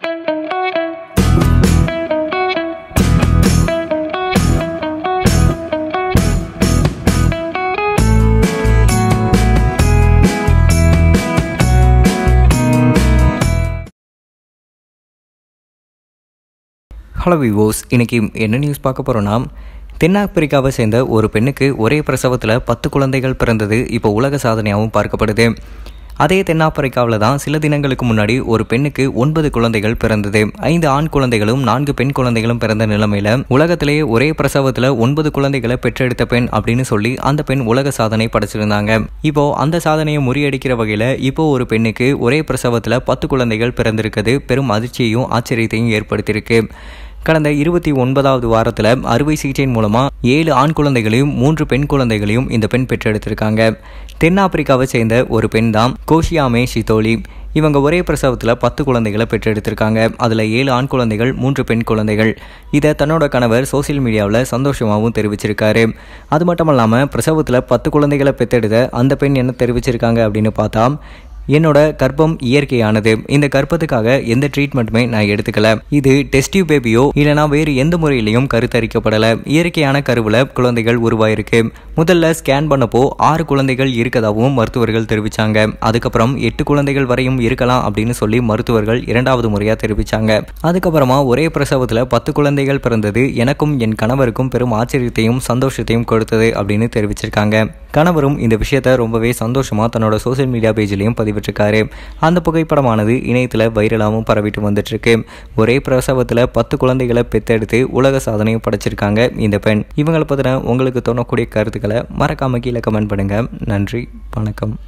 hello விவோஸ் இன்னைக்கு என்ன news பார்க்க போகிறோன்னா தென்னாப்பிரிக்காவை சேர்ந்த ஒரு பெண்ணுக்கு ஒரே பிரசவத்தில் பத்து குழந்தைகள் பிறந்தது இப்போ உலக சாதனையாகவும் பார்க்கப்படுது அதே தென்னாப்பிரிக்காவில் தான் சில தினங்களுக்கு முன்னாடி ஒரு பெண்ணுக்கு ஒன்பது குழந்தைகள் பிறந்தது ஐந்து ஆண் குழந்தைகளும் நான்கு பெண் குழந்தைகளும் பிறந்த நிலைமையில உலகத்திலேயே ஒரே பிரசவத்தில் ஒன்பது குழந்தைகளை பெற்றெடுத்த பெண் அப்படின்னு சொல்லி அந்த பெண் உலக சாதனை படைச்சிருந்தாங்க இப்போ அந்த சாதனையை முறியடிக்கிற வகையில் இப்போ ஒரு பெண்ணுக்கு ஒரே பிரசவத்தில் பத்து குழந்தைகள் பிறந்திருக்கிறது பெரும் அதிர்ச்சியையும் ஆச்சரியத்தையும் ஏற்படுத்தியிருக்கு கடந்த இருபத்தி ஒன்பதாவது வாரத்தில் அறுவை சிகிச்சையின் மூலமாக ஏழு ஆண் குழந்தைகளையும் மூன்று பெண் குழந்தைகளையும் இந்த பெண் பெற்றெடுத்திருக்காங்க தென்னாப்பிரிக்காவை சேர்ந்த ஒரு பெண் தான் கோஷியாமே ஷிதோலி இவங்க ஒரே பிரசவத்தில் பத்து குழந்தைகளை பெற்றெடுத்திருக்காங்க அதில் ஏழு ஆண் குழந்தைகள் மூன்று பெண் குழந்தைகள் இதை தன்னோட கணவர் சோசியல் மீடியாவில் சந்தோஷமாகவும் தெரிவிச்சிருக்காரு அது மட்டும் இல்லாமல் பிரசவத்தில் பத்து குழந்தைகளை பெற்றெடுத்த அந்த பெண் என்ன தெரிவிச்சிருக்காங்க அப்படின்னு பார்த்தா என்னோட கர்ப்பம் இயற்கையானது இந்த கர்ப்பத்துக்காக எந்த ட்ரீட்மெண்ட்டுமே நான் எடுத்துக்கல இது டெஸ்டிவ் பேபியோ இல்லைனா வேறு எந்த முறையிலையும் கருத்தரிக்கப்படலை இயற்கையான கருவில் குழந்தைகள் உருவாயிருக்கு முதல்ல ஸ்கேன் பண்ணப்போ ஆறு குழந்தைகள் இருக்கதாகவும் மருத்துவர்கள் தெரிவிச்சாங்க அதுக்கப்புறம் எட்டு குழந்தைகள் வரையும் இருக்கலாம் அப்படின்னு சொல்லி மருத்துவர்கள் இரண்டாவது முறையாக தெரிவிச்சாங்க அதுக்கப்புறமா ஒரே பிரசவத்தில் பத்து குழந்தைகள் பிறந்தது எனக்கும் என் கணவருக்கும் பெரும் ஆச்சரியத்தையும் சந்தோஷத்தையும் கொடுத்தது அப்படின்னு தெரிவிச்சிருக்காங்க கணவரும் இந்த விஷயத்த ரொம்பவே சந்தோஷமாக தன்னோட சோசியல் மீடியா பேஜ்லையும் பதிவிட்டிருக்காரு அந்த புகைப்படமானது இணையத்தில் வைரலாகவும் பரவிட்டு வந்துட்டுருக்கு ஒரே பிரசவத்தில் பத்து குழந்தைகளை பெத்தெடுத்து உலக சாதனையும் படைச்சிருக்காங்க இந்த பெண் இவங்களை பற்றின உங்களுக்கு தோணக்கூடிய கருத்துக்களை மறக்காம கீழே கமெண்ட் பண்ணுங்கள் நன்றி வணக்கம்